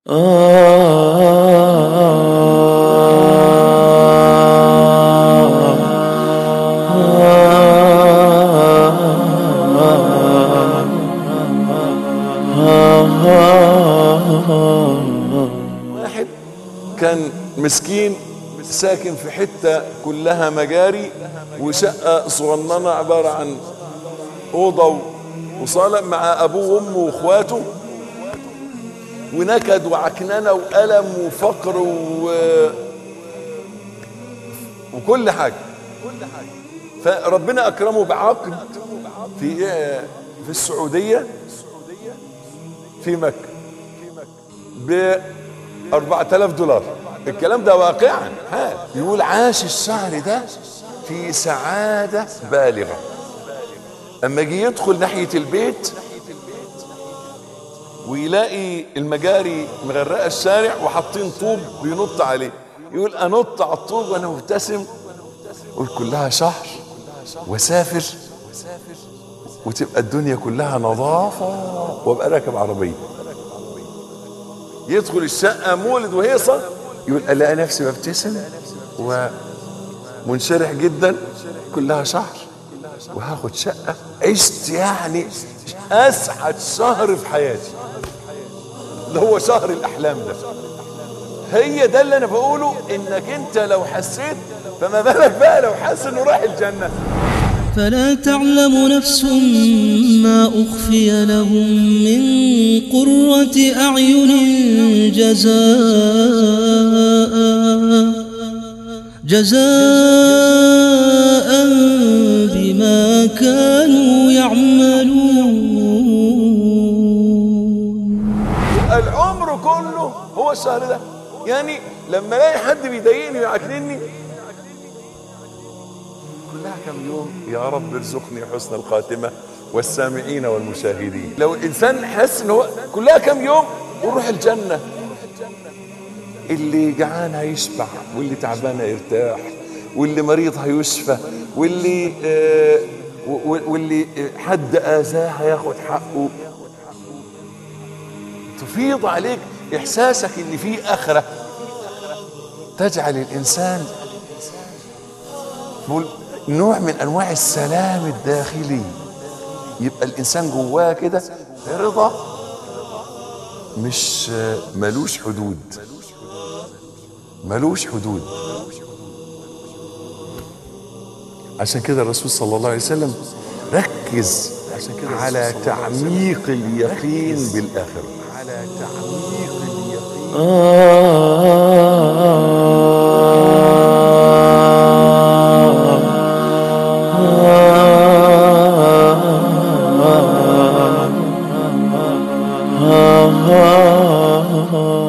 واحد كان مسكين ساكن في حتة كلها مجاري وشقة صغننة عبارة عن أوضة وصالة مع أبوه وأمه وإخواته ونكد وعكننة وألم وفقر و... وكل حاجة فربنا أكرمه بعقد في في السعودية في مكة ب 4000 دولار الكلام ده واقعا حال يقول عاش الشهر ده في سعادة بالغة اما جه يدخل ناحية البيت ويلاقي المجاري مغرقة الشارع وحاطين طوب بينط عليه يقول انط على الطوب وانا مبتسم قول كلها شهر وسافر وتبقى الدنيا كلها نظافة وابقى راكب عربية يدخل الشقة مولد وهيصة يقول الاقي نفسي ببتسم ومنشرح جدا كلها شهر وهاخد شقة عشت يعني اسعد شهر في حياتي اللي هو شهر الاحلام ده هي ده اللي انا بقوله انك انت لو حسيت فما بالك بقى لو حاسس انه رايح الجنه فلا تعلم نفس ما أخفي لهم من قرة أعين جزاء جزاء بما كانوا يعملون العمر كله هو الشهر ده يعني لما الاقي حد بيضايقني ويعكنني كلها كم يوم يا رب ارزقني حسن الخاتمة والسامعين والمشاهدين لو الإنسان حس إن هو كلها كم يوم وروح الجنة اللي جعان هيشبع واللي تعبان هيرتاح واللي مريض هيشفى واللي آه واللي حد آذاه هياخد حقه تفيض عليك إحساسك إن في آخرة تجعل الإنسان نقول نوع من انواع السلام الداخلي يبقى الانسان جواه كده رضا مش ملوش حدود ملوش حدود عشان كده الرسول صلى الله عليه وسلم ركز عشان كده على تعميق اليقين بالاخره على تعميق اليقين ah, ah, ah.